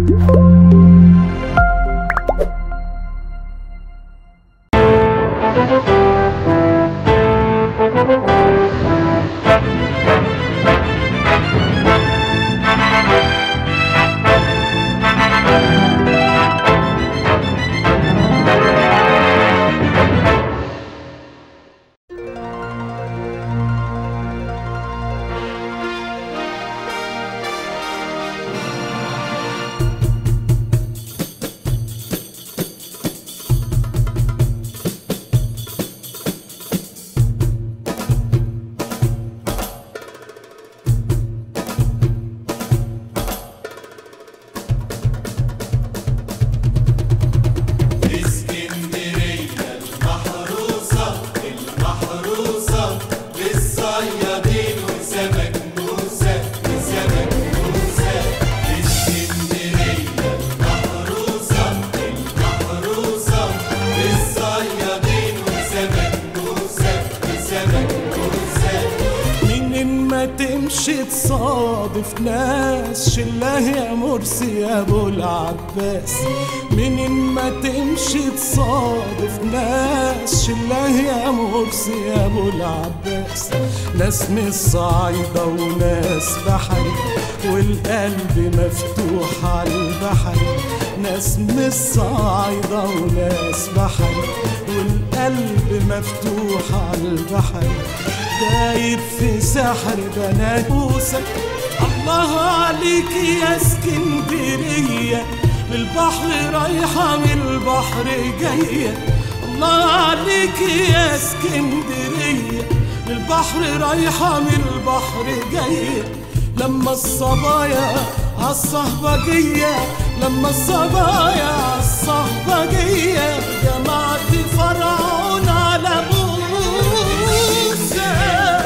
اسكندرية المحروسة المحروسة بالصيادين وسمك موسى وسمك موسى اسكندرية المحروسة المحروسة بالصيادين وسمك موسى وسمك موسى منين ما تمشي تصادف ناس شله يا مرسي يا ابو العباس منين ما تمشي تصادف ناس شله يا مرسي يا ابو العباس ناس من الصعيدة وناس بحري والقلب مفتوح على البحر ناس من الصعيدة وناس بحري والقلب مفتوح على البحر دايب في سحر بنات موسى الله عليك يا اسكندرية للبحر رايحة من البحر جاية الله عليك يا اسكندرية للبحر رايحة من البحر جاية لما الصبايا عالصهبجية لما الصبايا عالصهبجية جمعت فرعون على موسى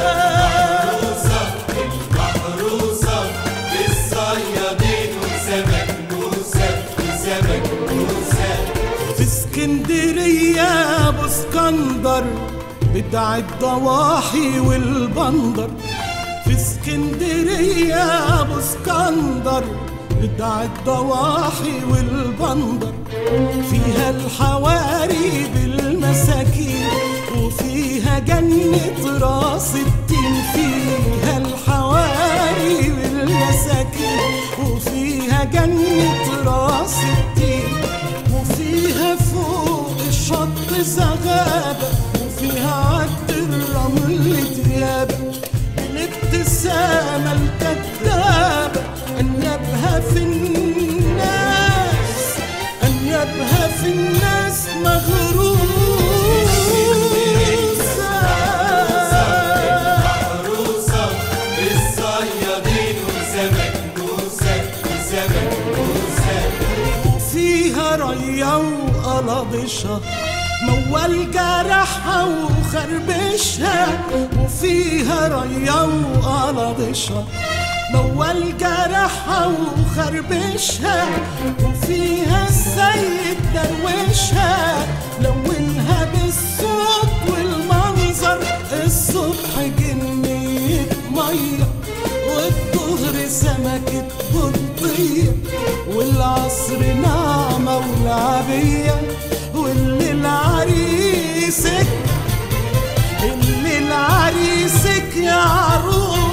المحروسة بالصيادين وسمك موسى وسمك موسى في اسكندرية ابو اسكندر بدع الضواحي والبندر في اسكندرية ابو اسكندر بدع الضواحي والبندر فيها الحواري بالمساكين وفيها جنة راس التين فيها الحواري بالمساكين وفيها جنة راس التين وفيها فوق الشط زغابة وفيها عد الرمل ديابة الابتسامة الكذابة أنيابها في الناس أنيابها في الناس محروسة بالصيادين وسمك موسى وسمك موسى وفيها ريا وقلبشها موال جرحها وخربشها وفيها ريا وقلبشها موال جرحها وخربشها وفيها السيد دروشها لونها بالصوت والمنظر الصبح جنية مية والظهر سمكة بطية والعصر نعمة ولعبية والليل عريسك الليل عريسك يا عروسة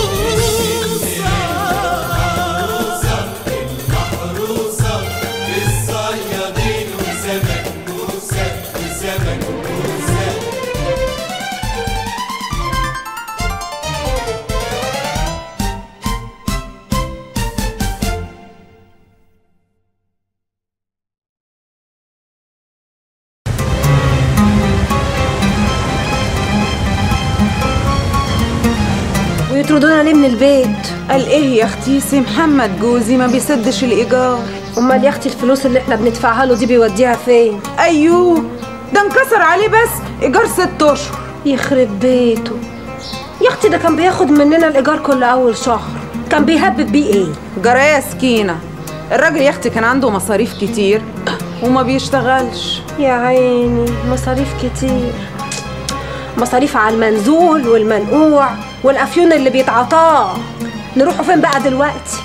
محروسة بالصيادين وسمك موسى وسمك موسى ويطردونا ليه من البيت قال ايه يا اختي سي محمد جوزي ما بيسدش الايجار امال يا اختي الفلوس اللي احنا بندفعها له دي بيوديها فين ايوه ده انكسر عليه بس ايجار ست اشهر يخرب بيته يا اختي ده كان بياخد مننا الايجار كل اول شهر كان بيهبب بيه ايه جرايه سكينه الراجل يا اختي كان عنده مصاريف كتير وما بيشتغلش يا عيني مصاريف كتير مصاريف على المنزول والمنقوع والافيون اللي بيتعطاه نروحوا فين بقى دلوقتي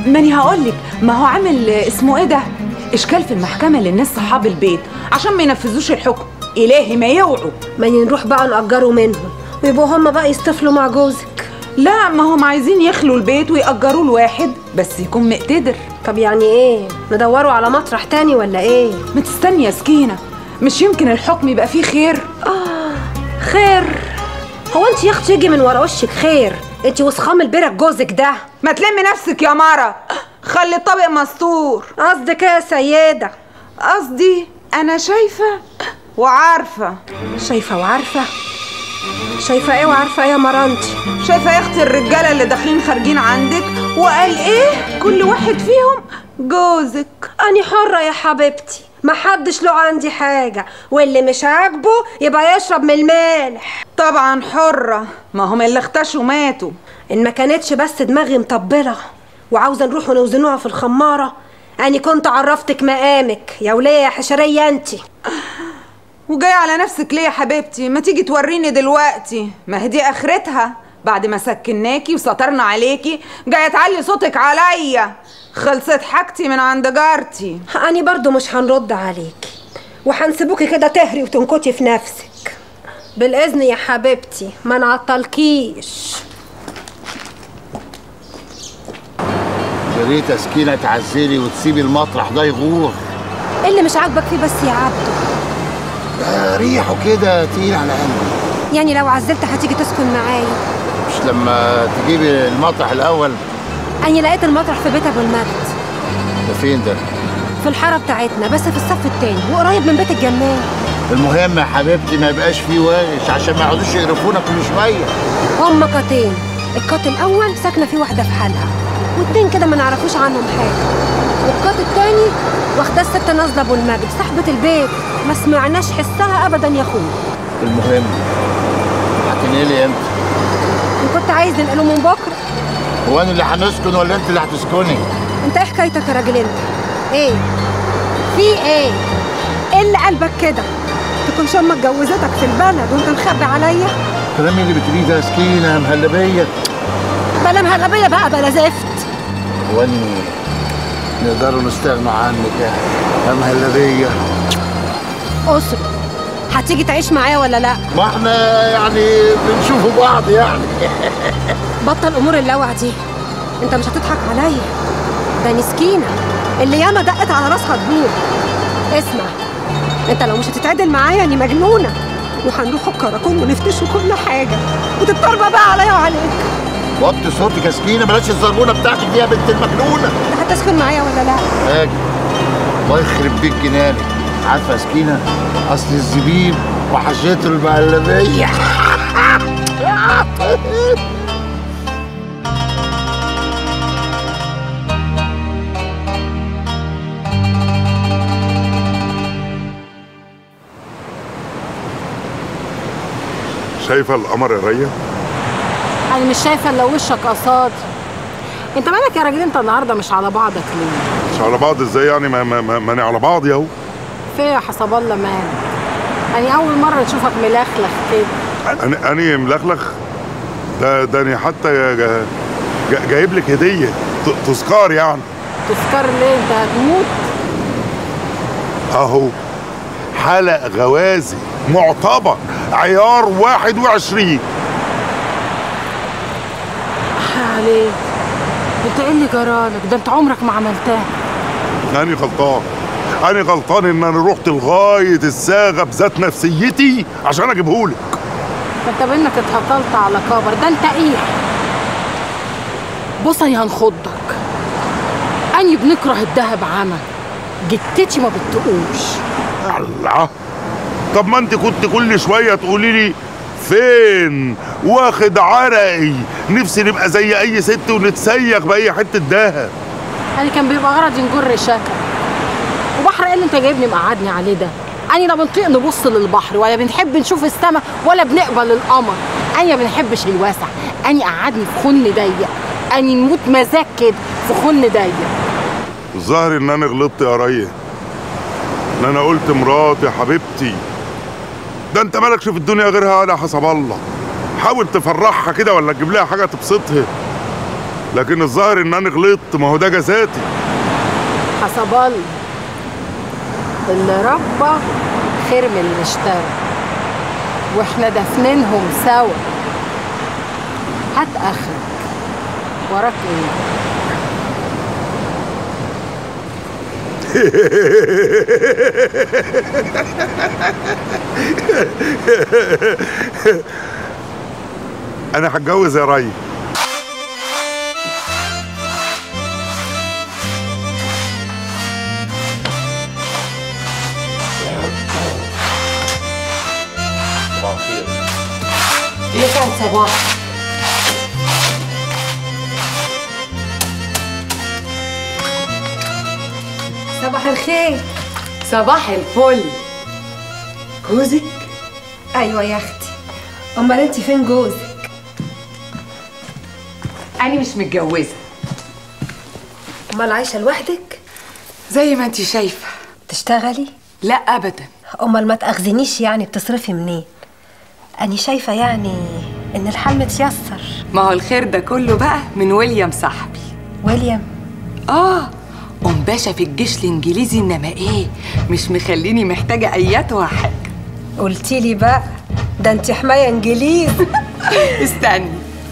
ماني هقولك ما هو عامل اسمه ايه ده اشكال في المحكمه للناس صحاب البيت عشان ما ينفذوش الحكم الهي ما يوعوا ما نروح بقى نأجره منهم ويبقوا هما بقى يستفلوا مع جوزك لا ما هم عايزين يخلوا البيت ويأجروه لواحد بس يكون مقتدر طب يعني ايه ندوروا على مطرح تاني ولا ايه ما تستني يا سكينه مش يمكن الحكم يبقى فيه خير خير هو انت يا اختي يجي من ورا وشك خير انت وسخام البرك جوزك ده ما تلمي نفسك يا مارا خلي الطبق مستور قصدك ايه يا سيده قصدي انا شايفه وعارفه شايفه وعارفه شايفه ايه وعارفه ايه يا مرانتي شايفه يا اختي الرجاله اللي داخلين خارجين عندك وقال ايه كل واحد فيهم جوزك أني حرة يا حبيبتي محدش له عندي حاجة واللي مش عاجبه يبقى يشرب من المالح طبعا حره ما هم اللي اختشوا ماتوا إن ما كانتش بس دماغي مطبلة وعاوزة نروح ونوزنوها في الخمارة أني كنت عرفتك مقامك يا ولية يا حشرية انتي وجاي على نفسك ليه يا حبيبتي ما تيجي توريني دلوقتي ما هي دي اخرتها بعد ما سكناكي وسطرنا عليكي جايه تعلي صوتك عليا خلصت حاجتي من عند جارتي أني برضو مش هنرد عليكي وهنسيبوكي كده تهري وتنكتي في نفسك بالإذن يا حبيبتي ما نعطلكيش يا ريت يا سكينة تعزلي وتسيبي المطرح ده يغور إيه اللي مش عاجبك فيه بس يا عبدو ده ريحه كده تقيل على قلبي يعني لو عزلت هتيجي تسكن معايا مش لما تجيبي المطرح الأول أني لقيت المطرح في بيت أبو المجد ده فين ده؟ في الحارة بتاعتنا بس في الصف التاني وقريب من بيت الجمال المهم يا حبيبتي ما يبقاش فيه واغش عشان ما يقعدوش يقرفونا كل شوية هما قاتين القات الأول ساكنة فيه واحدة في حالها واتنين كده ما نعرفوش عنهم حاجة والقات التاني واخداه الست نازلة أبو المجد صاحبة البيت ما سمعناش حسها أبدا يا أخويا المهم هتنقلي امتى؟ إن كنت عايز ننقله من بكرة هو انا اللي هنسكن ولا انت اللي هتسكني؟ أنت إيه حكايتك يا راجل أنت؟ إيه؟ في إيه؟ إيه اللي قلبك كده؟ تكونش أمك جوزتك في البلد وأنت مخبي عليا؟ الكلام اللي بتقوليه ده يا سكينة مهلبية بلا مهلبية بقى بلا زفت هو اني نقدروا نستغنوا عنك يا يا مهلبية أسرة هتيجي تعيش معايا ولا لأ؟ ما احنا يعني بنشوفوا بعض يعني بطل امور اللوع دي انت مش هتضحك عليا ده مسكينه اللي ياما دقت على راسها تدور اسمع انت لو مش هتتعدل معايا يعني مجنونه وهنروح الكراكون ونفتشوا كل حاجه وتتطربى بقى عليا وعليك وطي صوتك يا سكينة بلاش الزربونة بتاعتك دي يا بنت المجنونة انت هتسكن معايا ولا لا هاجي الله يخرب بيك جنانك عارفة يا سكينة أصل الزبيب وحشيته المهلبية شايفه القمر يا ريا انا مش شايفه الا وشك قصادي انت مالك يا راجل انت النهارده مش على بعضك ليه مش على بعض ازاي يعني ما ما ما ماني على بعض ياهو في يا حسب الله مالك يعني اول مره نشوفك ملخلخ كده انا انا ملخلخ ده ده انا حتى جا- جا- جا- جايب لك هديه ت- تذكار يعني تذكر ليه انت هتموت اهو حلق غوازي معتبر عيار 21 عليك انت ايه اللي جرالك ده انت عمرك ما عملتها انا غلطان انا غلطان ان انا رحت لغايه الساغه بذات نفسيتي عشان اجيبهولك ده انت بانك اتهطلت على كبر ده انت ايه بص انا هنخضك اني بنكره الدهب عمى جتتي ما بتقوش الله طب ما انت كنت كل شويه تقولي لي فين واخد عرقي نفسي نبقى زي اي ست ونتسيخ باي حته دهب انا كان بيبقى غرضي نجر شكل وبحر ايه اللي انت جايبني مقعدني عليه ده انا لا بنطيق نبص للبحر ولا بنحب نشوف السماء ولا بنقبل القمر انا ما بنحبش الواسع انا قعدني في خن ضيق انا نموت مزاج كده في خن ضيق الظاهر ان انا غلطت يا ريا ان انا قلت مراتي حبيبتي ده انت مالكش في الدنيا غيرها ولا حسب الله حاول تفرحها كده ولا تجيب لها حاجه تبسطها لكن الظاهر ان انا غلطت ما هو ده جزاتي حسب الله اللي ربى خير من اللي اشترى واحنا دافنينهم سوا هات اخرك وراك ايه انا هتجوز يا ري يسعد صباح صباح الخير صباح الفل جوزك ايوه يا اختي امال انت فين جوزك انا مش متجوزه امال عايشه لوحدك زي ما انت شايفه تشتغلي لا ابدا امال ما تاخذنيش يعني بتصرفي منين اني شايفه يعني ان الحال متيسر ما هو الخير ده كله بقى من ويليام صاحبي ويليام اه ام باشا في الجيش الانجليزي انما ايه مش مخليني محتاجه ايات حاجه قلتي لي بقى ده انت حمايه انجليز استني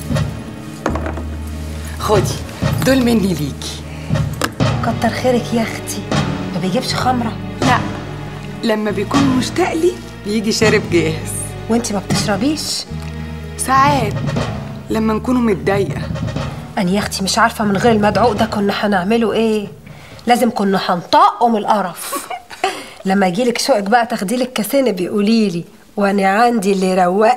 خدي دول مني ليكي كتر خيرك يا اختي ما بيجيبش خمره لا لما بيكون مشتاق لي بيجي شارب جاهز وانت ما بتشربيش ساعات لما نكونوا متضايقه أنا يا أختي مش عارفة من غير المدعوق ده كنا هنعمله إيه لازم كنا هنطقه من القرف لما يجيلك شوقك بقى تاخديلك كاسين بيقولي لي وأنا عندي اللي يروقي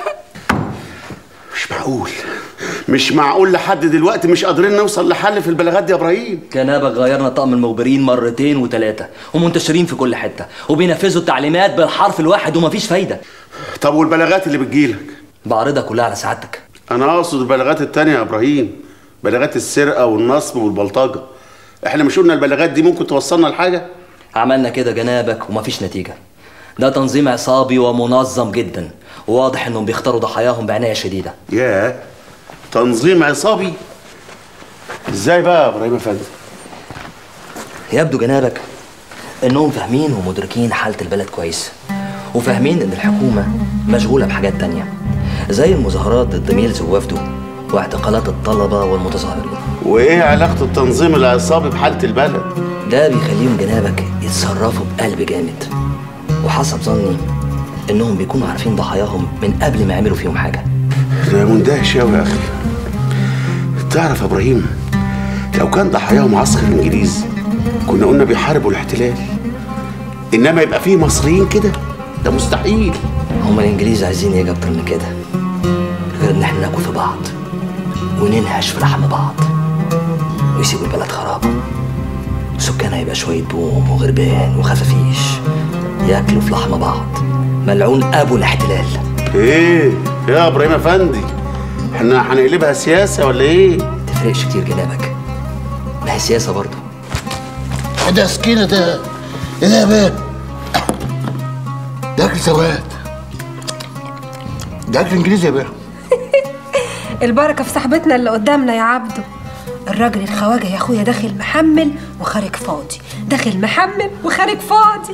مش معقول مش معقول لحد دلوقتي مش قادرين نوصل لحل في البلاغات دي يا ابراهيم جنابك غيرنا طقم المخبرين مرتين وثلاثة ومنتشرين في كل حتة وبينفذوا التعليمات بالحرف الواحد ومفيش فايدة طب والبلاغات اللي بتجيلك بعرضها كلها على سعادتك انا اقصد البلاغات التانية يا ابراهيم بلاغات السرقة والنصب والبلطجة احنا مش قلنا البلاغات دي ممكن توصلنا لحاجة عملنا كده جنابك ومفيش نتيجة ده تنظيم عصابي ومنظم جدا وواضح انهم بيختاروا ضحاياهم بعناية شديدة ياه تنظيم عصابي ازاي بقى يا ابراهيم افندي يبدو جنابك انهم فاهمين ومدركين حالة البلد كويس وفاهمين ان الحكومة مشغولة بحاجات تانية زي المظاهرات ضد ميلز ووفده واعتقالات الطلبة والمتظاهرين وايه علاقة التنظيم العصابي بحالة البلد ده بيخليهم جنابك يتصرفوا بقلب جامد وحسب ظني انهم بيكونوا عارفين ضحاياهم من قبل ما يعملوا فيهم حاجة ده مندهش أوي يا اخي تعرف يا ابراهيم لو كان ضحاياهم عسكر الانجليز كنا قلنا بيحاربوا الاحتلال انما يبقى فيه مصريين كده ده مستحيل هما الانجليز عايزين ايه اكتر من كده غير ان احنا ناكل في بعض وننهش في لحم بعض ويسيبوا البلد خرابة سكانها يبقى شوية بوم وغربان وخفافيش ياكلوا في لحم بعض ملعون ابو الاحتلال ايه يا ابراهيم افندي احنا هنقلبها سياسة ولا ايه تفرقش كتير جنابك ما هي سياسة برضه ايه ده سكينة ده ايه ده يا باب ده اكل سواد ده اكل انجليزي يا باب البركة في صاحبتنا اللي قدامنا يا عبده الراجل الخواجة يا أخويا داخل محمل وخارج فاضي داخل محمل وخارج فاضي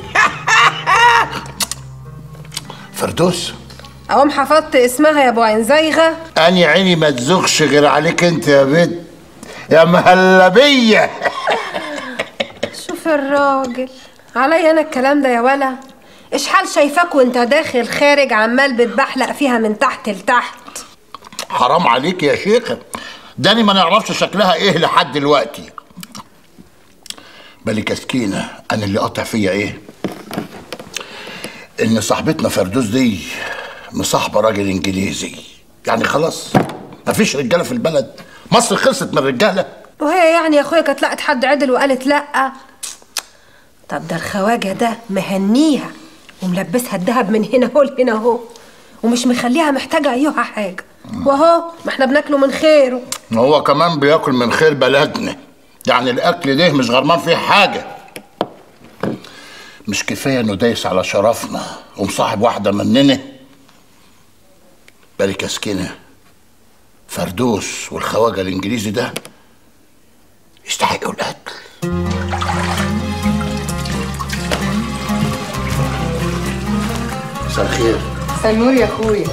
فردوس أقوم حفظت اسمها يا أبو عين زيغة اني عيني ما تزغش غير عليك انت يا بنت يا مهلبية شوف الراجل عليا أنا الكلام ده يا ولا إيش حال شايفاك وانت داخل خارج عمال بتبحلق فيها من تحت لتحت حرام عليك يا شيخة داني ما نعرفش شكلها ايه لحد دلوقتي بالك يا سكينة انا اللي قاطع فيا ايه ان صاحبتنا فردوس دي مصاحبة راجل انجليزي يعني خلاص مفيش رجالة في البلد مصر خلصت من الرجالة وهي يعني يا أخويا كانت لقت حد عدل وقالت لأ طب ده الخواجة ده مهنيها وملبسها الدهب من هنا هو لهنا هو ومش مخليها محتاجة أيها حاجة وأهو ما احنا بناكله من خيره هو كمان بياكل من خير بلدنا يعني الاكل ده مش غرمان فيه حاجة مش كفاية انه دايس على شرفنا ومصاحب واحدة مننا بالك يا سكينة فردوس والخواجه الانجليزي ده يستحقوا القتل مساء الخير سنور يا اخويا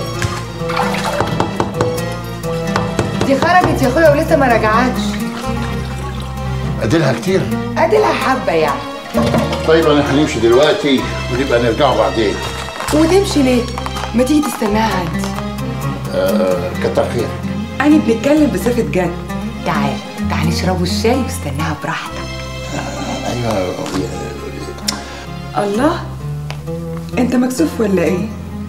دي خرجت يا اخويا ولسه ما رجعتش اديلها كتير اديلها حبه يعني طيب انا هنمشي دلوقتي ونبقى نرجعوا بعدين وتمشي ليه ما تيجي تستناها عندي آه كتر خير أنا بنتكلم بصفة جد تعال تعال نشربوا الشاي واستناها براحتك ايوه الله انت مكسوف ولا ايه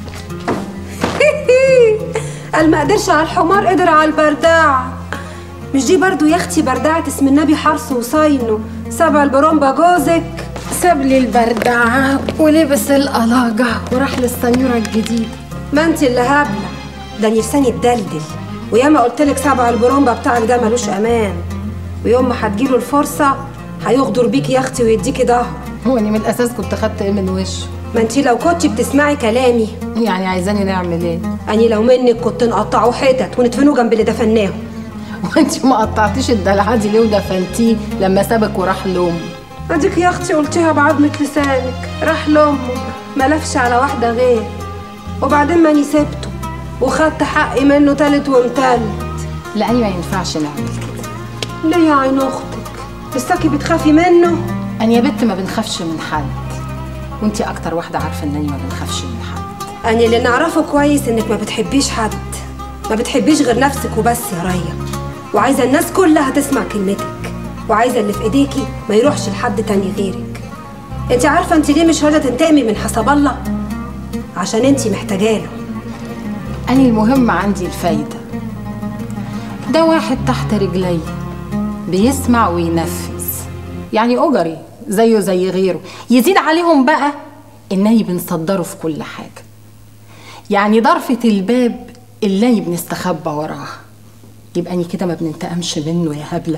قال ما قدرش على الحمار قدر على البرداع مش دي برضو يا اختي برداعة اسم النبي حرص وصاينه سبع البرومبا جوزك ساب لي البردعة ولبس القلاجة وراح للسنيورة الجديدة ما انت اللي هبلة ده لساني اتدلدل وياما قلت لك سبع البرومبا بتاعك ده ملوش امان ويوم ما هتجيله الفرصة هيغدر بيكي يا اختي ويديكي ظهر هو اني من الاساس كنت خدت ايه من وشه ما انت لو كنت بتسمعي كلامي يعني عايزاني نعمل ايه اني لو منك كنت نقطعه حتت وندفنوه جنب اللي دفناهم وانت ما قطعتيش الدلعه دي ليه ودفنتيه لما سابك وراح لامه اديك يا اختي قلتيها بعضمة لسانك راح لامه ما لفش على واحدة غير وبعدين ماني سبته وخدت حقي منه تالت ومتلت لا ما ينفعش نعمل كده ليه يا عين اختك لساكي بتخافي منه انا يا بت ما بنخافش من حد وانت اكتر واحده عارفه انني ما بنخافش من حد أنا اللي نعرفه كويس إنك ما بتحبيش حد ما بتحبيش غير نفسك وبس يا ريا وعايزة الناس كلها تسمع كلمتك وعايزة اللي في إيديكي ما يروحش لحد تاني غيرك أنت عارفة أنت ليه مش راضية تنتقمي من حسب الله عشان أنت محتاجاله أنا المهم عندي الفايدة ده واحد تحت رجلي بيسمع وينفذ يعني أجري زيه زي غيره يزيد عليهم بقى إنني بنصدره في كل حاجة يعني ضرفة الباب اللي بنستخبى وراها يبقى أني كده ما بننتقمش منه يا هبلة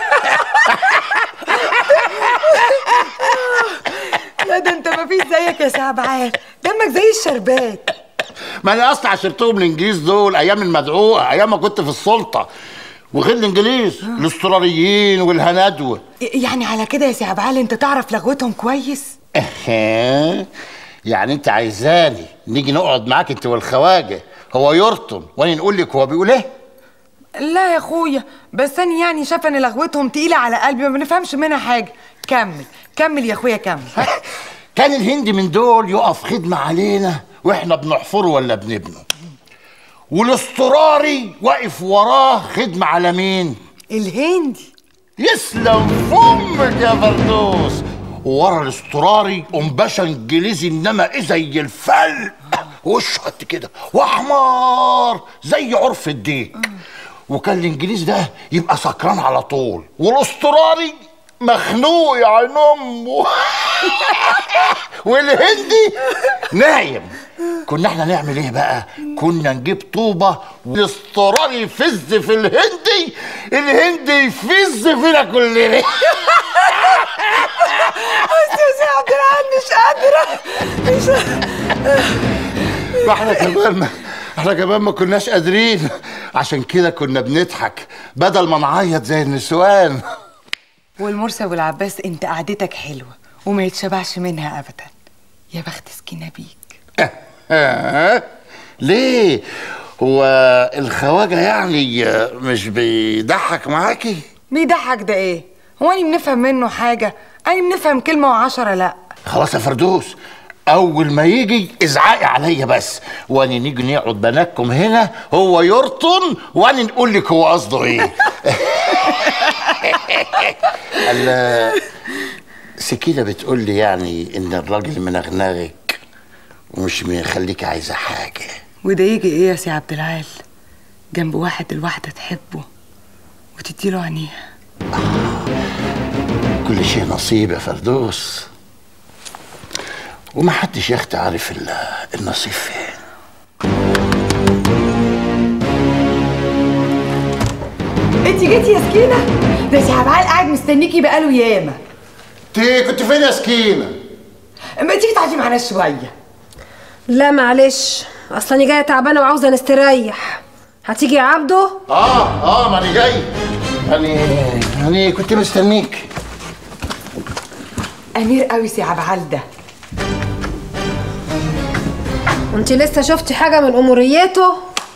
لا ده انت ما فيش زيك يا سعبعان دمك زي الشربات ما انا اصلا عشرتهم الانجليز دول ايام المدعوقه ايام ما كنت في السلطه وغير الانجليز الاستراليين والهندوه يعني على كده يا سعبعان انت تعرف لغوتهم كويس اها يعني انت عايزاني نيجي نقعد معاك انت والخواجه هو يرطن وانا نقول لك هو بيقول ايه لا يا اخويا بس انا يعني شايفه ان لغوتهم تقيله على قلبي ما بنفهمش منها حاجه كمل كمل يا اخويا كمل كان الهندي من دول يقف خدمه علينا واحنا بنحفره ولا بنبنه والاستراري واقف وراه خدمه على مين الهندي يسلم فمك يا فردوس ورا الاستراري ام باشا انجليزي انما ايه زي الفل وشه قد كده واحمر زي عرف الديك وكان الانجليزي ده يبقى سكران على طول والاستراري مخنوق يا عين امه والهندي نايم كنا احنا نعمل ايه بقى كنا نجيب طوبه والاستراري يفز في الهندي الهندي يفز فينا كلنا استاذ عبد العال مش قادره مش ما احنا كمان ما احنا كمان ما كناش قادرين عشان كده كنا بنضحك بدل ما نعيط زي النسوان والمرسي والعباس انت قعدتك حلوه وما يتشبعش منها ابدا يا بخت سكينه بيك آه. ليه هو الخواجه يعني مش بيضحك معاكي بيضحك ده ايه هو اني بنفهم منه حاجه اني بنفهم كلمه وعشرة لا خلاص يا فردوس اول ما يجي ازعقي عليا بس وانا نيجي نقعد بناتكم هنا هو يرطن وانا نقول لك هو قصده ايه ال- سكينة بتقول لي يعني ان الراجل منغنغك ومش مخليك عايزة حاجة وده يجي ايه يا سي عبد العال جنب واحد الواحده تحبه وتديله عينيها كل شيء نصيب يا فردوس ومحدش يا اختي عارف الا النصيب فين انت جيتي يا سكينه ده سي عبد العال قاعد مستنيكي بقاله ياما انت كنت فين يا سكينة ما تيجي تقعدي معانا شويه لا معلش اصلا انا جايه تعبانه وعاوزه نستريح هتيجي يا عبده اه اه ما انا جاي يعني يعني كنت مستنيك امير قوي سي عبعال ده وانت لسه شفتي حاجه من اموريته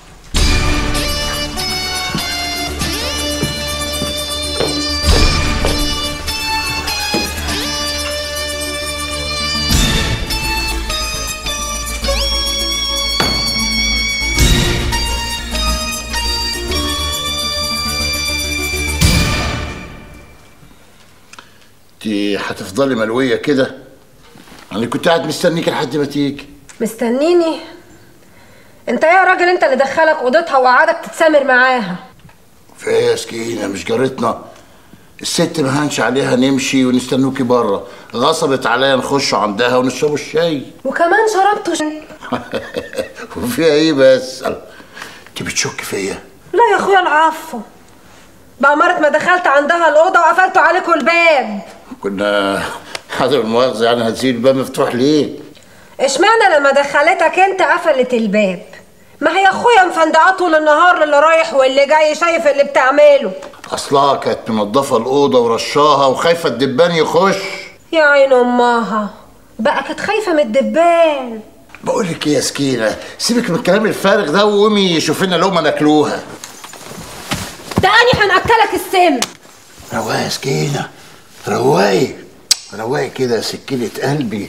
انت هتفضلي ملويه كده انا كنت قاعد مستنيك لحد ما تيجي مستنيني انت ايه يا راجل انت اللي دخلك اوضتها وقعدك تتسامر معاها في ايه يا سكينه مش جارتنا الست ما هنش عليها نمشي ونستنوكي بره غصبت عليا نخش عندها ونشربوا الشاي وكمان شربتوا شاي وفيها ايه بس انت بتشك فيا لا يا اخويا العفو بأمارة ما دخلت عندها الأوضة وقفلتوا عليكم الباب كنا حاضر المؤاخذه يعني هتسيب الباب مفتوح ليه اشمعنى لما دخلتك انت قفلت الباب ما هي اخويا مفندقاه طول النهار اللي رايح واللي جاي شايف اللي بتعمله اصلها كانت منضفه الاوضه ورشاها وخايفه الدبان يخش يا عين امها بقى كانت خايفه من الدبان بقول لك ايه يا سكينه سيبك من الكلام الفارغ ده وقومي شوف لنا لقمه ناكلوها ده اني هنأكلك السم رواقي يا سكينه رواقي رواقي كده يا سكينه قلبي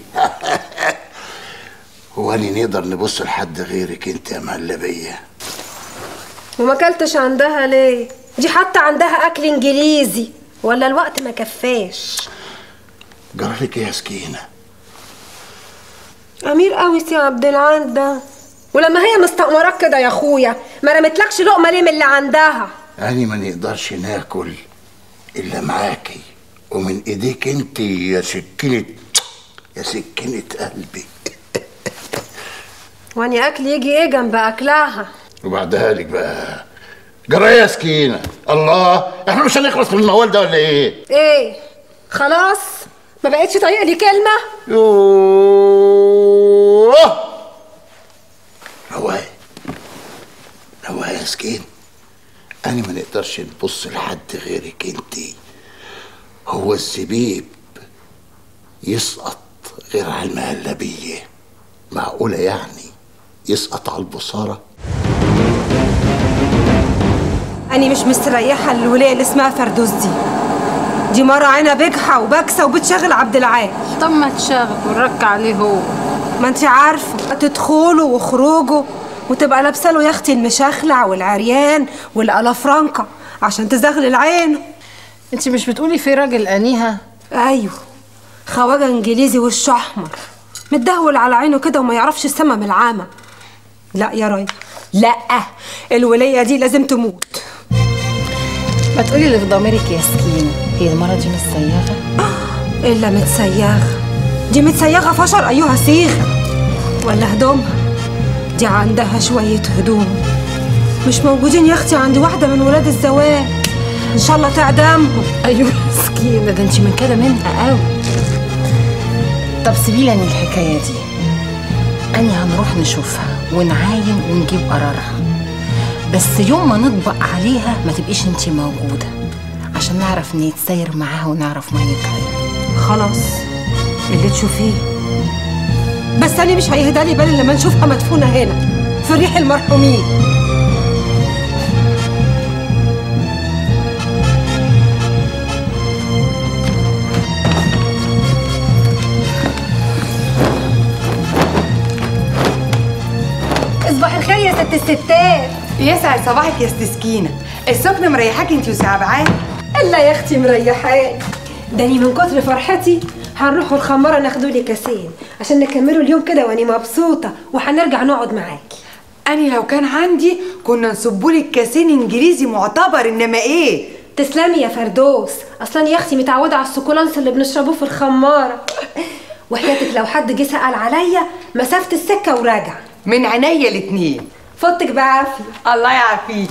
هو أني نقدر نبص لحد غيرك انت يا مهلبيه وما اكلتش عندها ليه دي حتى عندها اكل انجليزي ولا الوقت ما كفاش جرالك ايه يا سكينه امير قوي سي عبد العال ده ولما هي مستأمراك كده يا اخويا ما رمتلكش لقمه ليه من اللي عندها أني ما نقدرش ناكل إلا معاكي ومن إيديك أنت يا سكينة يا سكينة قلبي واني اكل يجي ايه جنب اكلها وبعدها لك بقى جرى إيه يا سكينة الله احنا مش هنخلص من الموال ده ولا ايه ايه خلاص ما بقتش طايقه لي كلمه يوه رواق رواق يا سكين أنا ما نقدرش نبص لحد غيرك انت هو الزبيب يسقط غير على المهلبية معقولة يعني يسقط على البصارة أنا مش مستريحة للولاية اللي اسمها فردوس دي دي مرة عينها بجحة وبكسة وبتشغل عبد العال طب ما تشغل ونرك عليه هو ما انت عارفة تدخلوا وخروجوا وتبقى لابسة له يا اختي المشخلع والعريان والالافرانكا عشان تزغلل عينه انت مش بتقولي في راجل انيها ايوه خواجة انجليزي وشه احمر متدهول على عينه كده وما يعرفش السما من العامة لا يا راي لا الولية دي لازم تموت ما تقولي اللي في ضميرك يا سكينة هي المرة دي مش سياغة إلا متسيغة دي متسيغة فشر أيها صيغة ولا هدومها دي عندها شوية هدوم مش موجودين يا أختي عند واحدة من ولاد الزواج إن شاء الله تعدمهم ايوه سكينة ده انت من كده منها قوي طب سيبي لي الحكاية دي أني هنروح نشوفها ونعاين ونجيب قرارها بس يوم ما نطبق عليها ما تبقيش انت موجودة عشان نعرف نتساير معاها ونعرف ميتها ايه خلاص اللي تشوفيه بس أنا مش هيهدى لي بالي لما نشوفها مدفونة هنا في ريح المرحومين اصبح الخير يا ست الستات يسعد صباحك يا ست سكينه السكنه مريحاك انت وسعبعان الا يا اختي مريحاني داني من كتر فرحتي هنروحوا الخمارة ناخدوا لي كاسين عشان نكملوا اليوم كده واني مبسوطة وهنرجع نقعد معاكي أنا لو كان عندي كنا نصبولك كاسين إنجليزي معتبر إنما إيه تسلمي يا فردوس اصلا يا اختي متعودة على السكولانس اللي بنشربوه في الخمارة وحياتك لو حد جه سأل عليا مسافة السكة وراجع من عينيا الاتنين فوتك بعافية الله يعافيكي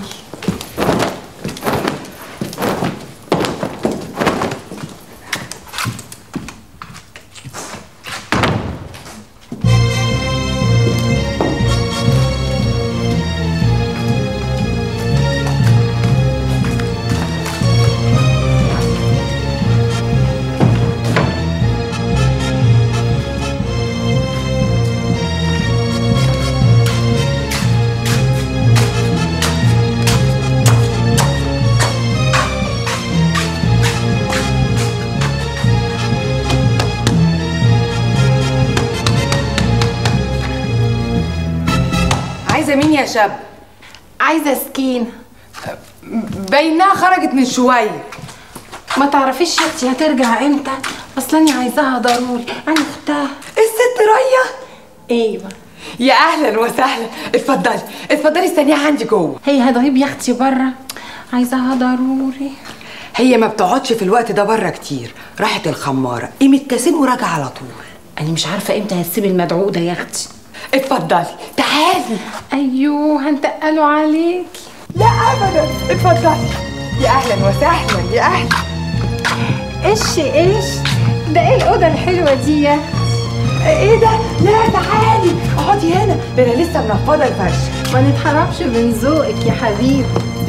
عايزه مين يا شاب عايزه سكينه باينها خرجت من شويه ما تعرفيش يا اختي هترجع امتى اصل انا عايزاها ضروري انا اختها الست ريا ايوه يا اهلا وسهلا اتفضلي اتفضلي استنيها عندي جوه هي هضرب يا اختي بره عايزاها ضروري هي ما بتقعدش في الوقت ده بره كتير راحت الخماره قيمه كاسين وراجعه على طول انا مش عارفه امتى هتسيب المدعوق ده يا اختي اتفضلي تعالي ايوه هنتقلوا عليكي لا ابدا اتفضلي يا اهلا وسهلا يا اهلا ايش ايش ده ايه الاوضه الحلوه دي يا ايه ده لا تعالي اقعدي هنا ده انا لسه منفضه الفرش ما نتحرمش من ذوقك يا حبيبي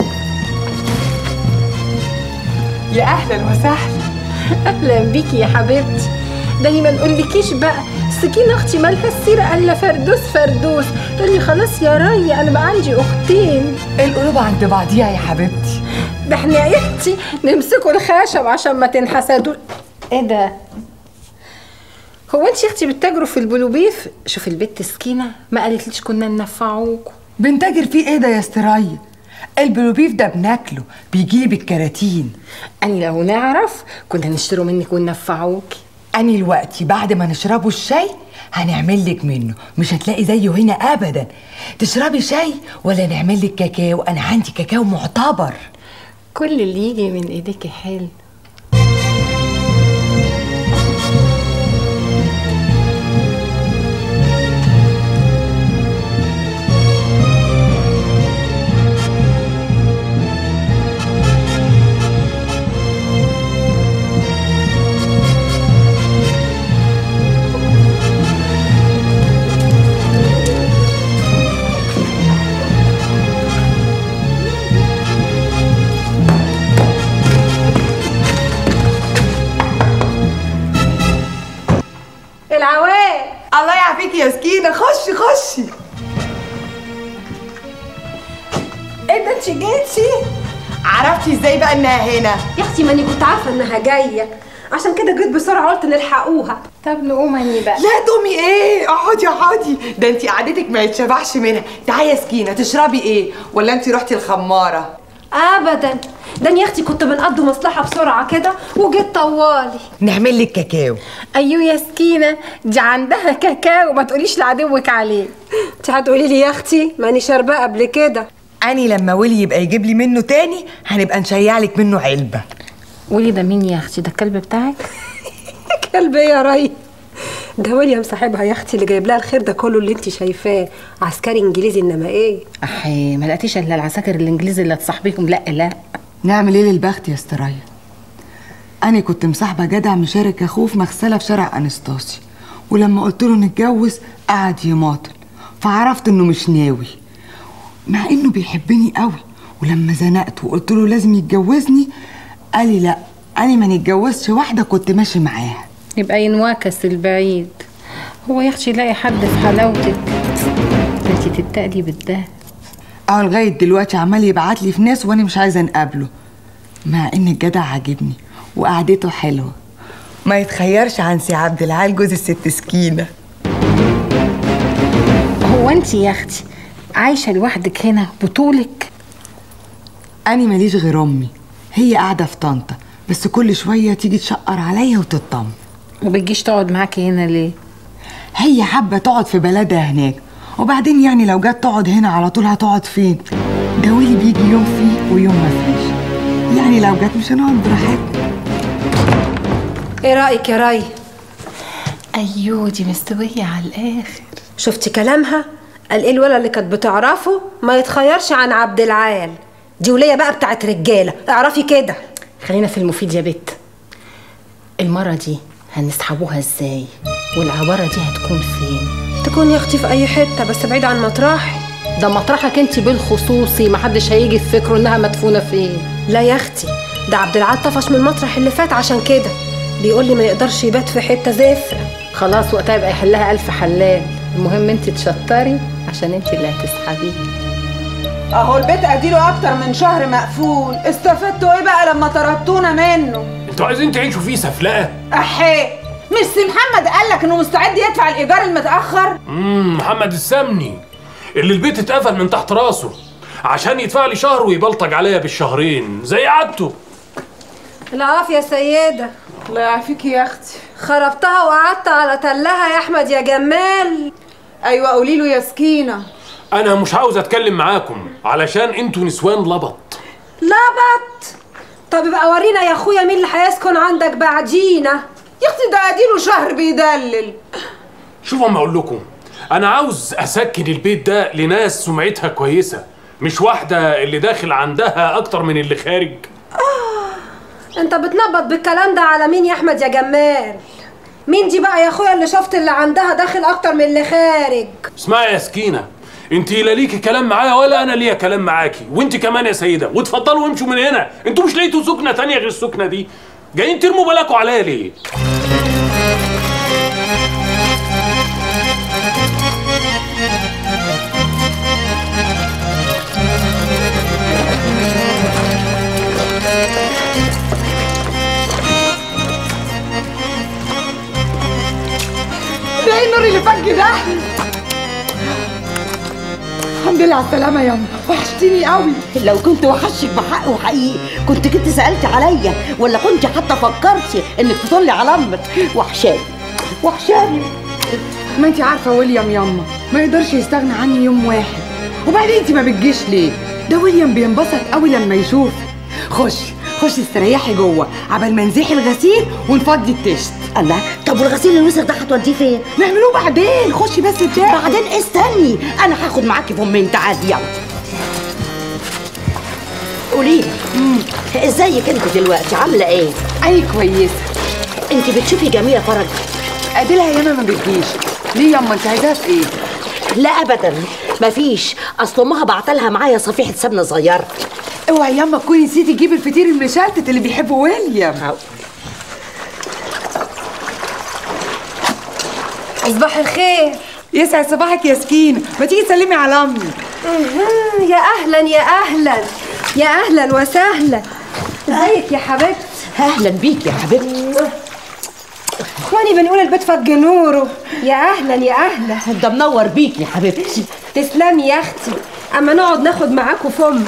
يا اهلا وسهلا اهلا بيكي يا حبيبتي ده ما نقولكيش بقى سكينة اختي مالها السيرة الا فردوس فردوس تقول لي خلاص يا ري انا بقى عندي اختين القلوب عند بعضيها يا حبيبتي ده احنا يا اختي نمسكوا الخشب عشان ما تنحسدوا ايه ده هو انت يا اختي بتتاجروا في البلوبيف شوف البت سكينة ما قالتليش كنا ننفعوكوا بنتاجر فيه ايه ده يا استرايا البلوبيف ده بناكله بيجيلي بالكراتين أني لو نعرف كنا نشتروا منك وننفعوكي أني الوقت بعد ما نشربوا الشاي هنعمل لك منه مش هتلاقي زيه هنا أبدا تشربي شاي ولا نعمل لك كاكاو أنا عندي كاكاو معتبر كل اللي يجي من ايديكي حلو العواد الله يعافيكي يا سكينة خشي خشي ايه ده انت جيتي عرفتي ازاي بقى انها هنا يا اختي ماني كنت عارفه انها جايه عشان كده جيت بسرعه قلت نلحقوها طب نقوم اني بقى لا دومي ايه اقعدي اقعدي ده انت قعدتك ما يتشبعش منها تعالي يا سكينة تشربي ايه ولا انت رحتي الخمارة ابدا ده أنا يا اختي كنت بنقضي مصلحه بسرعه كده وجيت طوالي نعمل لك كاكاو ايوه يا سكينة دي عندها كاكاو ما تقوليش لعدوك عليه انت هتقولي لي يا اختي ماني شارباه قبل كده اني لما ولي يبقى يجيب لي منه تاني هنبقى نشيع لك منه علبة قولي ده مين يا اختي ده الكلب بتاعك كلب ايه يا ري ده ويليام صاحبها يا اختي اللي جايب لها الخير ده كله اللي انت شايفاه عسكري انجليزي انما ايه احي ما لقيتيش الا العساكر الانجليزي اللي تصاحبيهم لا لا نعمل ايه للبخت يا استرايا انا كنت مصاحبه جدع مشارك اخوه في مغسله في شارع انستاسي ولما قلت له نتجوز قعد يماطل فعرفت انه مش ناوي مع انه بيحبني قوي ولما زنقت وقلت له لازم يتجوزني قال لي لا انا ما نتجوزش واحده كنت ماشي معاها يبقى ينواكس البعيد هو يا اختي يلاقي حد في حلاوتك انت تتقلي بالده اه لغايه دلوقتي عمال يبعت لي في ناس وانا مش عايزه نقابله مع ان الجدع عاجبني وقعدته حلوه ما يتخيرش عن سي عبد العال جوز الست سكينه هو انت يا اختي عايشه لوحدك هنا بطولك أنا ماليش غير أمي هي قاعدة في طنطا بس كل شوية تيجي تشقر عليا وتطمن وبتجيش تقعد معاكي هنا ليه هي حابة تقعد في بلدها هناك وبعدين يعني لو جت تقعد هنا على طول هتقعد فين ده ولي بيجي يوم فيه ويوم ما فيش يعني لو جت مش هنقعد براحتنا ايه رايك يا ري ايوه دي مستويه على الاخر شفتي كلامها قال ايه الولد اللي كانت بتعرفه ما يتخيرش عن عبد العال دي وليه بقى بتاعت رجاله اعرفي كده خلينا في المفيد يا بت المرة دي هنسحبوها ازاي والعبارة دي هتكون فين تكون يا اختي في اي حته بس بعيد عن مطرحي ده مطرحك انت بالخصوصي محدش هيجي في فكره انها مدفونة فين لا يا اختي ده عبد العال طفش من المطرح اللي فات عشان كده بيقول لي ما يقدرش يبات في حته زفره خلاص وقتها يبقى يحلها ألف حلال المهم انت تشطري عشان انت اللي هتسحبيه اهو البيت اديله اكتر من شهر مقفول استفدتوا ايه بقى لما طردتونا منه انتوا عايزين تعيشوا فيه سفلقه احي مش سي محمد قالك انه مستعد يدفع الايجار المتاخر امم محمد السمني اللي البيت اتقفل من تحت راسه عشان يدفع لي شهر ويبلطج عليا بالشهرين زي عادته العافية يا سيدة الله يعافيكي يا اختي خربتها وقعدت على تلها يا احمد يا جمال ايوه قولي له يا سكينه انا مش عاوز اتكلم معاكم علشان انتوا نسوان لبط لبط طب يبقى ورينا يا اخويا مين اللي هيسكن عندك بعدينا يا اختي ده اديله شهر بيدلل شوفوا اما اقول لكم انا عاوز اسكن البيت ده لناس سمعتها كويسه مش واحده اللي داخل عندها اكتر من اللي خارج انت بتنبط بالكلام ده على مين يا احمد يا جمال مين دي بقى يا اخويا اللي شفت اللي عندها داخل اكتر من اللي خارج اسمعي يا سكينه انت لا ليكي كلام معايا ولا انا ليا كلام معاكي وانت كمان يا سيده واتفضلوا وامشوا من هنا انتوا مش لقيتوا سكنه تانية غير السكنه دي جايين ترموا بالكم عليا ليه ده ايه النور اللي فج ده الحمد لله على السلامه يا ام وحشتيني قوي لو كنت وحشك بحق وحقيقي كنت كنت سألت عليا ولا كنت حتى فكرتي انك تطلي على امك وحشاني وحشاني ما انت عارفه ويليام ياما ما يقدرش يستغنى عني يوم واحد وبعدين انت ما بتجيش ليه ده ويليام بينبسط قوي لما يشوفك خشي خشي استريحي جوه عبال ما نزيح الغسيل ونفضي التشت الله طب والغسيل الوسخ ده هتوديه فين؟ نعملوه بعدين خشي بس بتاعي بعدين استني انا هاخد معاكي فمين تعالي يلا قولي لي ازيك انت دلوقتي عامله ايه؟ اي كويسه انت بتشوفي جميله فرج اديلها ياما ما بتجيش ليه ياما انت عايزاها في ايه؟ لا ابدا مفيش اصل امها بعتلها معايا صفيحه سمنه صغيره اوعي ياما تكوني نسيتي تجيبي الفطير المشلتت اللي بيحبه ويليام صباح الخير يسعد صباحك يا سكينه ما تيجي تسلمي على امي مهم. يا اهلا يا اهلا يا اهلا وسهلا ازيك يا حبيبتي اهلا بيك يا حبيبتي اخواني بنقول البيت فج نوره يا اهلا يا اهلا ده منور بيك يا حبيبتي تسلمي يا اختي اما نقعد ناخد معاكوا فم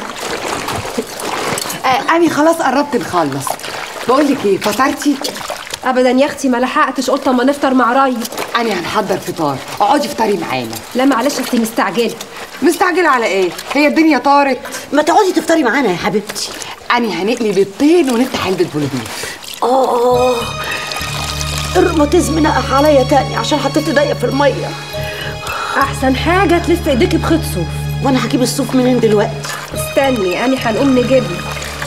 آه انا خلاص قربت نخلص بقول لك ايه فطرتي ابدا يا اختي ما لحقتش قلت اما نفطر مع ري انا هنحضر فطار اقعدي افطري معانا لا معلش انت مستعجله مستعجله على ايه هي الدنيا طارت ما تقعدي تفطري معانا يا حبيبتي انا هنقلي بيضتين ونفتح علبه بولبيف اه الروماتيزم نقح عليا تاني عشان حطيت ايديا في الميه احسن حاجه تلف ايديكي بخيط صوف وانا هجيب الصوف منين دلوقتي استني انا هنقوم نجيبه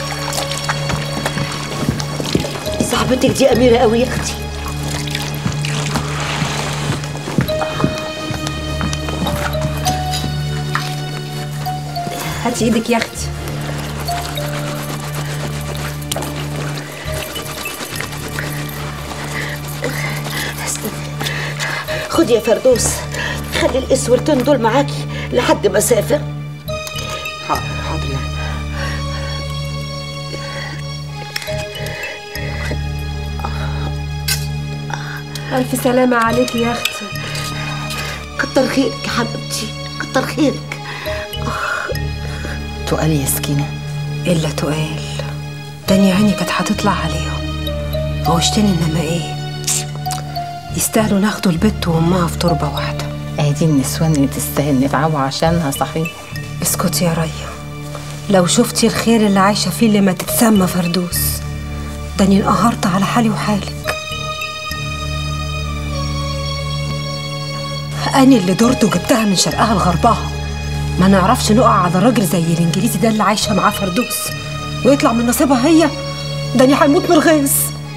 صاحبتك دي اميره قوي يا اختي هاتي ايدك يا اختي خدي يا فردوس خلي الاسورتين دول معاكي لحد ما اسافر حاضر حاضر يا الف سلامه عليكي يا اختي كتر خيرك يا حبيبتي كتر خيرك تقال يا سكينه الا تقال تاني عيني كانت هتطلع عليهم غوشتني انما ايه يستاهلوا ناخدوا البت وامها في تربه واحده ادي النسوان اللي تستاهل نتعبوا عشانها صحيح اسكتي يا ريا لو شفتي الخير اللي عايشه فيه اللي ما تتسمى فردوس داني انقهرت على حالي وحالك أنا اللي درت وجبتها من شرقها لغربها ما نعرفش نقع على راجل زي الإنجليزي ده اللي عايشة معاه فردوس ويطلع من نصيبها هي داني هيموت من الغيظ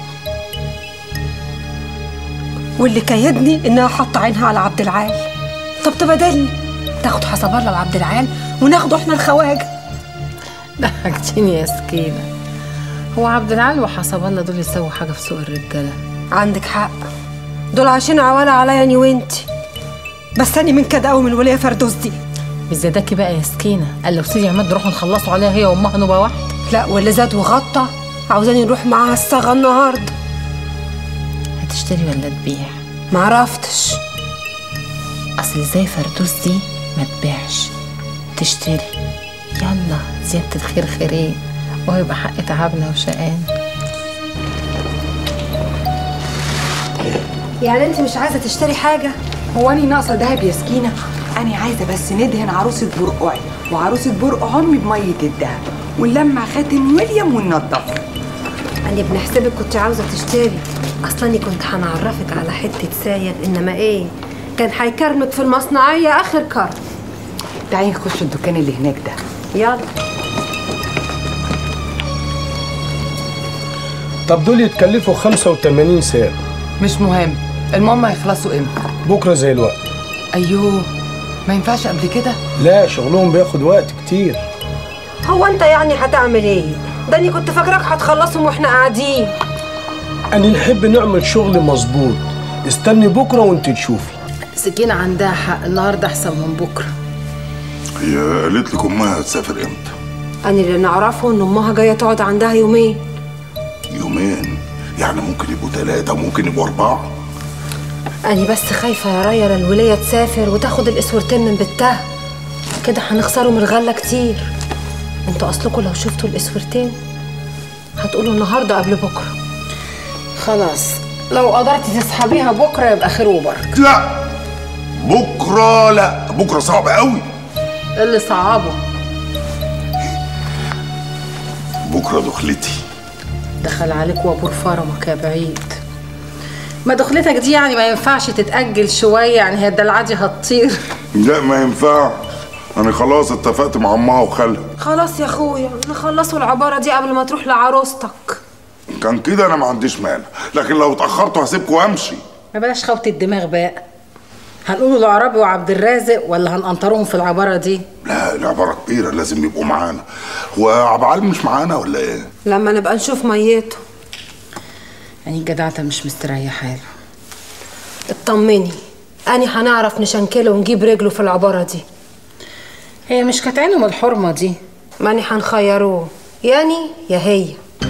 واللي كيدني إنها حاطة عينها على عبد العال طب تبادلني تاخد حسب الله لعبد العال وناخده احنا الخواجة ضحكتيني يا سكينه هو عبد العال وحسب الله دول يسووا حاجه في سوق الرجاله عندك حق دول عايشين عوالة عليا اني وانتي بس أنا من كده قوي من الولية فردوس دي مش زي بقى يا سكينه قال لو سيدي عماد نروح نخلصوا عليها هي وامها نبقى واحده لا واللي زاد وغطى عاوزاني نروح معاها الصاغة النهاردة هتشتري ولا تبيع معرفتش اصل ازاي فردوس دي ما تبيعش تشتري يلا زيادة الخير خيرين ويبقى حق تعبنا وشقانا يعني انت مش عايزه تشتري حاجه هو اني ناقصه دهب يا سكينه انا عايزه بس ندهن عروسه برقعي وعروسه برقع امي بميه الدهب ونلمع خاتم ويليام وننضفه انا بنحسبك كنت عاوزه تشتري اصلا أنا كنت هنعرفك على حته سايل انما ايه كان هيكرمك في المصنعيه اخر كرم تعالي نخش الدكان اللي هناك ده يلا طب دول يتكلفوا 85 ساعة مش مهم المهم هيخلصوا امتى بكرة زي الوقت ايوه ما ينفعش قبل كده لا شغلهم بياخد وقت كتير هو انت يعني هتعمل ايه ده اني كنت فاكراك هتخلصهم واحنا قاعدين أنا نحب نعمل شغل مظبوط استني بكرة وانت تشوفي سكينة عندها حق النهاردة أحسن من بكرة هي قالت لك امها هتسافر امتى انا اللي نعرفه ان امها جايه تقعد عندها يومين يومين يعني ممكن يبقوا ثلاثة ممكن يبقوا أربعة انا بس خايفه يا ريا لا الوليه تسافر وتاخد الاسورتين من بنتها كده هنخسروا من الغله كتير انتوا اصلكم لو شفتوا الاسورتين هتقولوا النهارده قبل بكره خلاص لو قدرتي تسحبيها بكرة يبقى خير وبركة لا بكرة لا بكرة صعب قوي اللي صعبه بكرة دخلتي دخل عليك وابور فرمك يا بعيد ما دخلتك دي يعني ما ينفعش تتأجل شوية يعني هي الدلعة دي هتطير لا ما ينفعش أنا خلاص اتفقت مع أمها وخالها خلاص يا اخويا نخلصوا العباره دي قبل ما تروح لعروستك كان كده أنا ما عنديش مانع لكن لو اتأخرتوا هسيبكم وأمشي ما بلاش خوت الدماغ بقى هنقولوا العربي وعبد الرازق ولا هنقنطرهم في العبارة دي لا العبارة كبيرة لازم يبقوا معانا وعبد العال مش معانا ولا إيه؟ لما نبقى نشوف ميته يعني الجدعة مش مستريحة له اطمني اني هنعرف نشنكله ونجيب رجله في العباره دي هي مش كانت عينهم الحرمة دي ماني هنخيروه يعني يا هي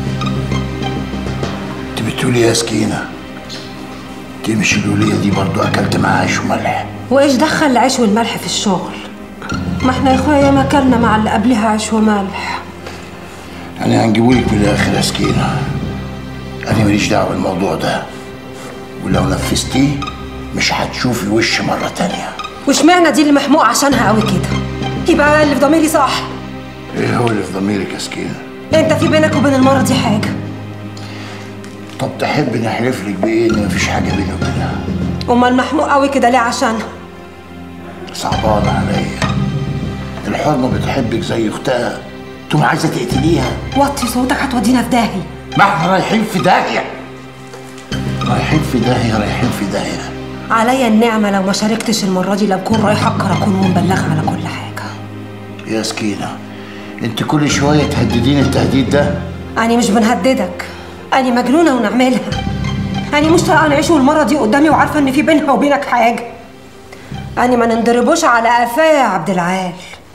انت بتقولي يا سكينة تمشي الولية دي برضو أكلت معاها عيش وملح وايش دخل العيش والملح في الشغل ما احنا يا اخويا ما كلنا مع اللي قبلها عيش وملح أنا هنجيبولك من الآخر يا سكينة أنا ماليش دعوة بالموضوع ده ولو نفذتيه مش هتشوفي وش مرة تانية واشمعنى دي اللي محموق عشانها قوي كده يبقى اللي في ضميري صح إيه هو اللي في ضميرك يا سكينة؟ انت في بينك وبين المره دي حاجه طب تحب نحلف لك بإيه إن مفيش حاجة بيني وبينها؟ امال محموق قوي كده ليه عشانها صعبانة عليا الحرمة بتحبك زي أختها تقوم عايزة تقتليها وطي صوتك هتودينا في داهيه ما احنا رايحين في داهية رايحين في داهية رايحين في داهية عليا النعمه لو ما شاركتش المره دي لأكون رايحه الكراكون ومبلغه على كل حاجه يا سكينة انت كل شوية تهددين التهديد ده أنا مش بنهددك أنا مجنونة ونعملها أنا مش طايقة نعيش المرة دي قدامي وعارفة إن في بينها وبينك حاجة أنا ما ننضربوش على قفاه يا عبد العال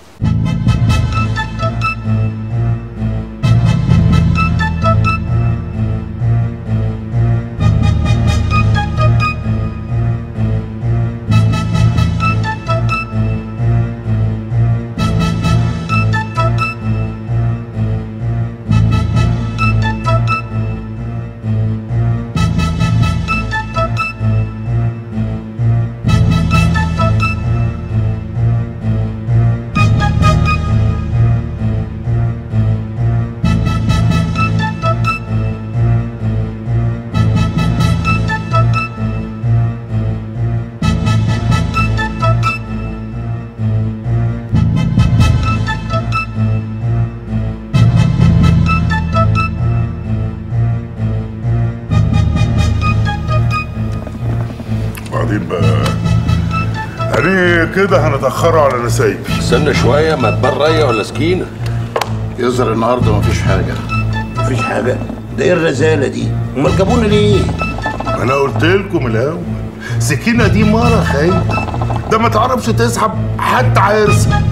وبعدين بقى يعني كده هنتأخروا على نسايبي استنى شوية ما تبان راية ولا سكينة يظهر النهاردة مفيش حاجة مفيش حاجة ده ايه الرزالة دي؟ امال جابونا ليه؟ انا قلت لكم الاول سكينة دي مرة خايبة ده ما تعرفش تسحب حتى عرسة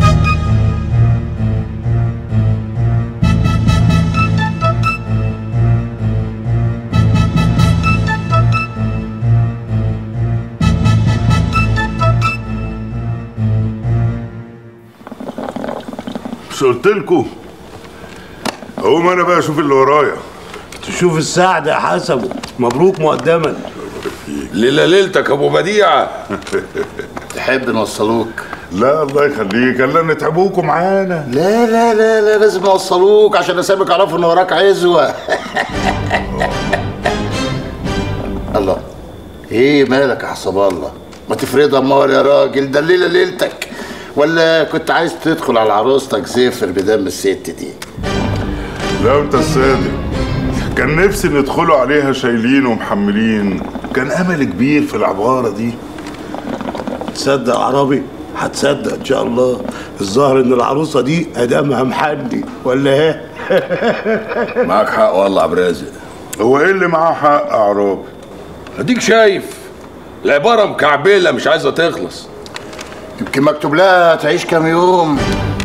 مش قلت لكم اقوم انا بقى اشوف اللي ورايا تشوف السعد يا حسن مبروك مقدما ليلة ليلتك ابو بديعة تحب نوصلوك لا الله يخليك الا نتعبوكوا معانا لا لا لا لا لازم نوصلوك عشان اسامك يعرفوا ان وراك عزوة الله ايه مالك يا حسب الله ما تفرضها امال يا راجل ده الليله ليلتك ولا كنت عايز تدخل على عروستك زفر بدم الست دي لا انت الصادق كان نفسي ندخلوا عليها شايلين ومحملين كان امل كبير في العباره دي تصدق عربي هتصدق ان شاء الله الظاهر ان العروسه دي ادامها محلي ولا ايه معاك حق والله يا عبد الرازق هو ايه اللي معاه حق يا عرابي اديك شايف العباره مكعبله مش عايزه تخلص يمكن مكتوب لها تعيش كام يوم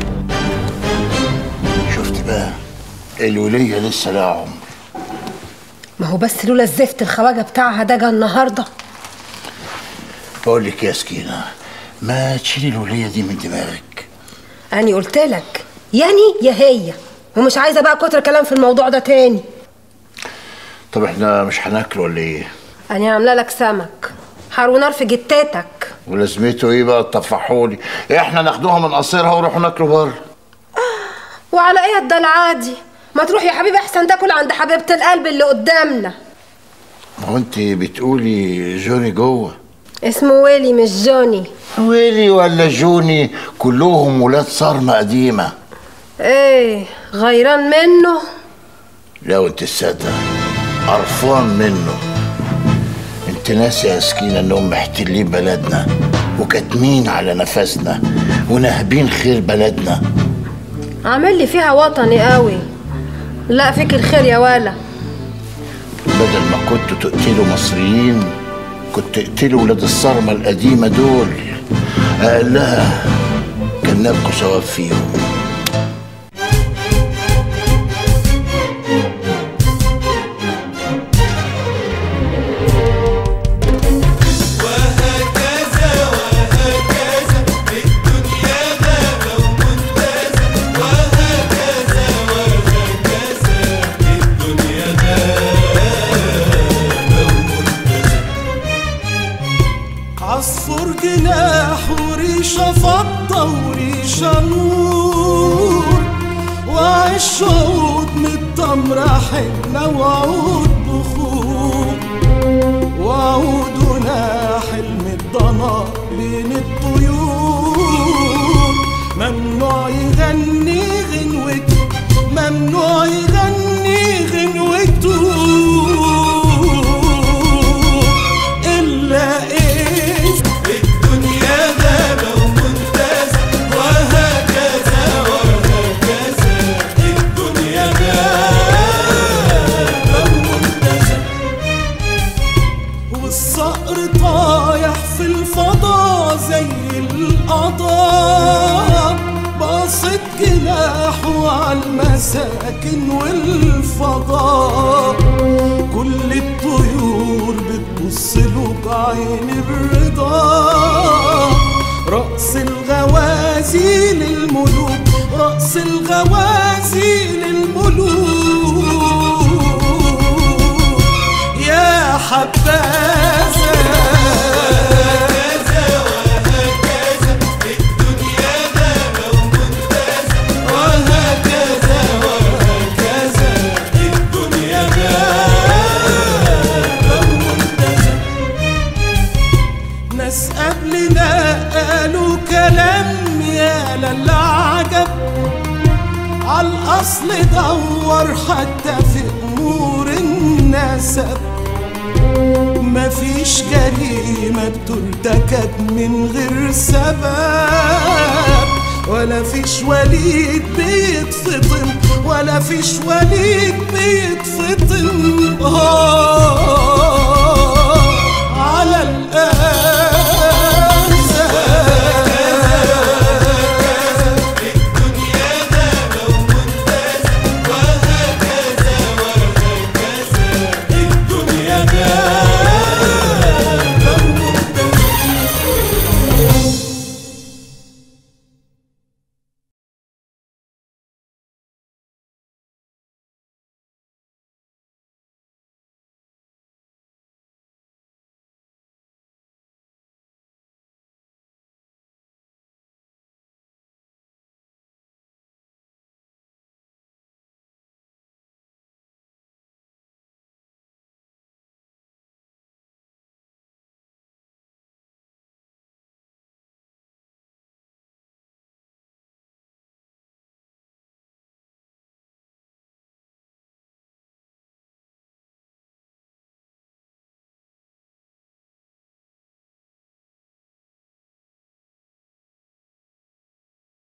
شفت بقى الوليه لسه لها عمر ما هو بس لولا الزفت الخواجه بتاعها ده جه النهارده بقول لك يا سكينه ما تشيلي الوليه دي من دماغك أني قلت لك يعني يا هي ومش عايزه بقى كتر كلام في الموضوع ده تاني طب احنا مش هناكل ولا ايه أنا عامله لك سمك حار ونار في جتاتك ولازمته ايه بقى تطفحولي احنا ناخدوها من قصيرها ونروحوا ناكلوا بره وعلى ايه ده العادي ما تروح يا حبيبي احسن تاكل عند حبيبه القلب اللي قدامنا ما هو انت بتقولي جوني جوه اسمه ويلي مش جوني ويلي ولا جوني كلهم ولاد صارمة قديمة ايه غيران منه لو انت الصدق قرفان منه انت ناسي يا سكينة انهم محتلين بلدنا وكاتمين على نفسنا وناهبين خير بلدنا عامل لي فيها وطني قوي لا فيك الخير يا ولا بدل ما كنتوا تقتلوا مصريين كنت تقتلوا ولاد الصرمة القديمة دول أقلها كان نبقوا ثواب فيهم وهكذا وهكذا الدنيا غابة ومنتزه وهكذا وهكذا الدنيا غابة ومنتزه عصفور جناح وريشة فضة وريشة نور وعش عود من التمرة حنة وعود بخور وعود حلم الضنا بين الطيور ممنوع يغني غنوته ممنوع يغني غنوته إلا إيه الدنيا غابة ومنتزه وهكذا وهكذا الدنيا غابة ومنتزه والصقر طايح في الفضا زي القضاء باصت جناحه على المساكن والفضاء كل الطيور بتبص له بعين الرضا رأس الغوازي للملوك رأس الغوازي للملوك يا حبذا وهكذا وهكذا الدنيا غابة ومنتزه ناس قبلنا قالوا كلام يا للعجب عالأصل دور حتى في أمور النسب مفيش جريمة بترتكب من غير سبب ولا فيش وليد بيتفطم ولا فيش وليد بيتفطم آه